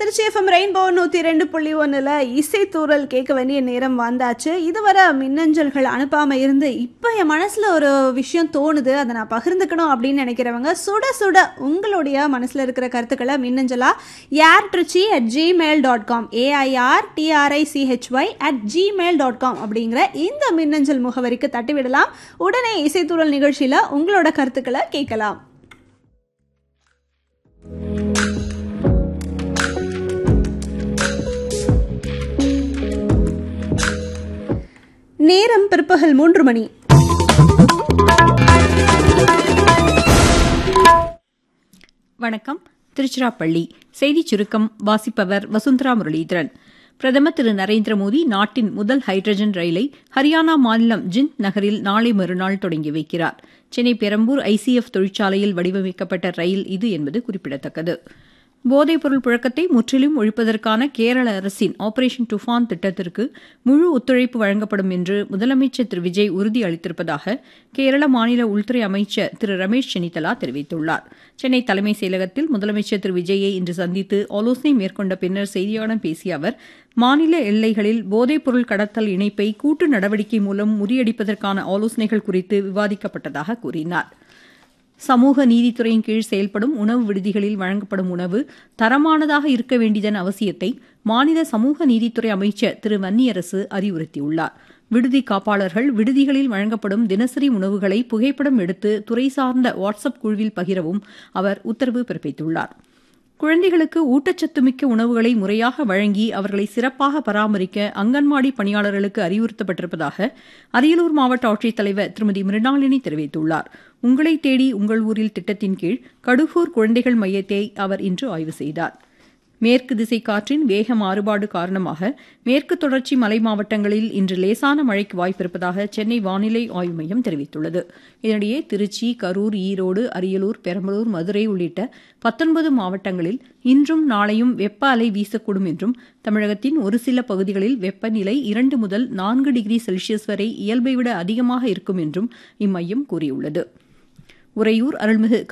Trichy FM rainbow நூற்றி ரெண்டு புள்ளி ஒன்றில் இசைத்தூரல் கேட்க வேண்டிய நேரம் வந்தாச்சு இதுவரை மின்னஞ்சல்கள் அனுப்பாமல் இருந்து இப்போ என் மனசில் ஒரு விஷயம் தோணுது அதை நான் பகிர்ந்துக்கணும் அப்படின்னு நினைக்கிறவங்க சுட சுட உங்களுடைய மனசில் இருக்கிற கருத்துக்களை மின்னஞ்சலா air Trichy at Gmail dot com A I R T R I C H Y at Gmail dot com அப்படிங்கிற இந்த மின்னஞ்சல் முகவரிக்கு தட்டிவிடலாம் உடனே இசைத்தூரல் நிகழ்ச்சியில் உங்களோட கருத்துக்களை கேட்கலாம் நேரம் பிற்பகல் மூன்று மணி வணக்கம் திருச்சிராப்பள்ளி செய்திச் சுருக்கம் வாசிப்பவர் வசுந்தரா முரளிதரன் பிரதமர் திரு நரேந்திர மோடி நாட்டின் முதல் ஹைட்ரஜன் ரயிலை ஹரியானா மாநிலம் ஜிந்த் நகரில் நாளை மறுநாள் தொடங்கி வைக்கிறார் சென்னை பெரம்பூர் ஐசிஎஃப் தொழிற்சாலையில் வடிவமைக்கப்பட்ட ரயில் இது என்பது குறிப்பிடத்தக்கது போதைப்பொருள் புழக்கத்தை முற்றிலும் ஒழிப்பதற்கான கேரள அரசின் ஆபரேஷன் டுஃபான் திட்டத்திற்கு முழு ஒத்துழைப்பு வழங்கப்படும் என்று முதலமைச்சர் திரு விஜய் உறுதி அளித்திருப்பதாக கேரள மாநில உள்துறை அமைச்சர் திரு ரமேஷ் சென்னிதலா தெரிவித்துள்ளார் சென்னை தலைமைச் செயலகத்தில் முதலமைச்சர் திரு விஜயை இன்று சந்தித்து ஆலோசனை மேற்கொண்ட பின்னர் செய்தியாளர்களிடம் பேசிய அவர் மாநில எல்லைகளில் போதைப்பொருள் கடத்தல் இணைப்பை கூட்டு நடவடிக்கை மூலம் முறியடிப்பதற்கான ஆலோசனைகள் குறித்து விவாதிக்கப்பட்டதாக கூறினார் சமூக நீதித்துறையின் கீழ் செயல்படும் உணவு விடுதிகளில் வழங்கப்படும் உணவு தரமானதாக இருக்க வேண்டியதன் அவசியத்தை மாநில சமூக நீதித்துறை அமைச்சர் திரு வன்னியரசு அறிவுறுத்தியுள்ளார் விடுதி காப்பாளர்கள் விடுதிகளில் வழங்கப்படும் தினசரி உணவுகளை புகைப்படம் எடுத்து துறை சார்ந்த வாட்ஸ்அப் குழுவில் பகிரவும் அவர் உத்தரவு பிறப்பித்துள்ளார் குழந்தைகளுக்கு ஊட்டச்சத்துமிக்க உணவுகளை முறையாக வழங்கி அவர்களை சிறப்பாக பராமரிக்க அங்கன்வாடி பணியாளர்களுக்கு அறிவுறுத்தப்பட்டிருப்பதாக அரியலூர் மாவட்ட ஆட்சித்தலைவர் திருமதி மிருணாளினி தெரிவித்துள்ளார் உங்களை தேடி உங்கள் ஊரில் திட்டத்தின் கீழ் கடுகூர் குழந்தைகள் மையத்தை அவர் இன்று ஆய்வு செய்தார் மேற்கு திசை காற்றின் வேக மாறுபாடு காரணமாக மேற்கு தொடர்ச்சி மலை மாவட்டங்களில் இன்று லேசான மழைக்கு வாய்ப்பிருப்பதாக சென்னை வானிலை ஆய்வு மையம் தெரிவித்துள்ளது இதனிடையே திருச்சி கரூர் ஈரோடு அரியலூர் பெரம்பலூர் மதுரை உள்ளிட்ட பத்தொன்பது மாவட்டங்களில் இன்றும் நாளையும் வெப்ப அலை வீசக்கூடும் என்றும் தமிழகத்தின் ஒரு சில பகுதிகளில் வெப்பநிலை இரண்டு முதல் நான்கு டிகிரி செல்சியஸ் வரை இயல்பை விட அதிகமாக இருக்கும் என்றும் இம்மையம் கூறியுள்ளது உறையூர் அருள்மிகு